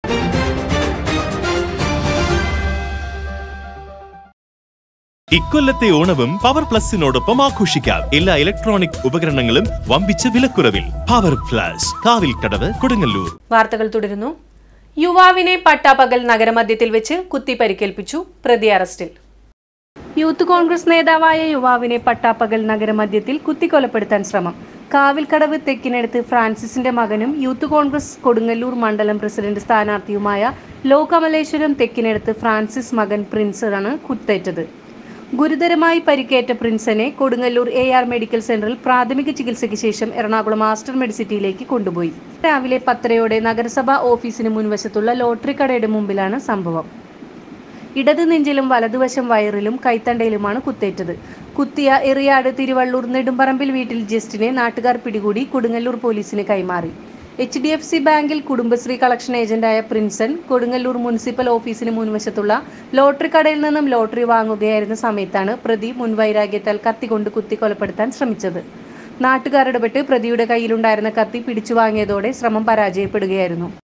ഇക്കൊല്ലത്തെ ഓണവും പവർ പ്ലസിനോടൊപ്പം ആഘോഷിക്കാം എല്ലാ ഇലക്ട്രോണിക് ഉപകരണങ്ങളും വമ്പിച്ച വിലക്കുറവിൽ പവർ പ്ലസ് കാവിൽക്കടവ് കൊടുങ്ങല്ലൂർ വാർത്തകൾ തുടരുന്നു യുവാവിനെ പട്ടാപ്പകൽ നഗരമധ്യത്തിൽ വെച്ച് കുത്തി പരിക്കേൽപ്പിച്ചു പ്രതി അറസ്റ്റിൽ യൂത്ത് കോൺഗ്രസ് നേതാവായ യുവാവിനെ പട്ടാപ്പകൽ നഗരമധ്യത്തിൽ കുത്തിക്കൊലപ്പെടുത്താൻ ശ്രമം കാവിൽക്കടവ് തെക്കിനടുത്ത് ഫ്രാൻസിസിന്റെ മകനും യൂത്ത് കോൺഗ്രസ് കൊടുങ്ങല്ലൂർ മണ്ഡലം പ്രസിഡന്റ് സ്ഥാനാർത്ഥിയുമായ ലോ കമലേശ്വരം തെക്കിനടുത്ത് ഫ്രാൻസിസ് മകൻ പ്രിൻസാണ് കുത്തേറ്റത് ഗുരുതരമായി പരിക്കേറ്റ പ്രിൻസനെ കൊടുങ്ങല്ലൂർ എ ആർ മെഡിക്കൽ സെന്ററിൽ പ്രാഥമിക ചികിത്സയ്ക്ക് ശേഷം എറണാകുളം മാസ്റ്റർ മെഡിസിറ്റിയിലേക്ക് കൊണ്ടുപോയി രാവിലെ പത്തരയോടെ നഗരസഭാ ഓഫീസിന് മുൻവശത്തുള്ള ലോട്ടറി കടയുടെ മുമ്പിലാണ് സംഭവം ഇടത് നെഞ്ചിലും വലതുവശം വയറിലും കൈത്തണ്ടയിലുമാണ് കുത്തേറ്റത് കുത്തിയ എറിയാട് തിരുവള്ളൂർ നെടുമ്പറമ്പിൽ വീട്ടിൽ ജസ്റ്റിനെ നാട്ടുകാർ പിടികൂടി കൊടുങ്ങല്ലൂർ പോലീസിന് കൈമാറി എച്ച് ഡി എഫ് സി ബാങ്കിൽ കുടുംബശ്രീ കളക്ഷൻ ഏജന്റായ പ്രിൻസൺ കൊടുങ്ങല്ലൂർ മുനിസിപ്പൽ ഓഫീസിന് മുൻവശത്തുള്ള ലോട്ടറി കടയിൽ നിന്നും ലോട്ടറി വാങ്ങുകയായിരുന്ന സമയത്താണ് പ്രതി മുൻവൈരാഗ്യത്താൽ കത്തി കൊണ്ട് കുത്തി കൊലപ്പെടുത്താൻ ശ്രമിച്ചത് നാട്ടുകാരിടപെട്ട് പ്രതിയുടെ കയ്യിലുണ്ടായിരുന്ന കത്തി പിടിച്ചു വാങ്ങിയതോടെ ശ്രമം പരാജയപ്പെടുകയായിരുന്നു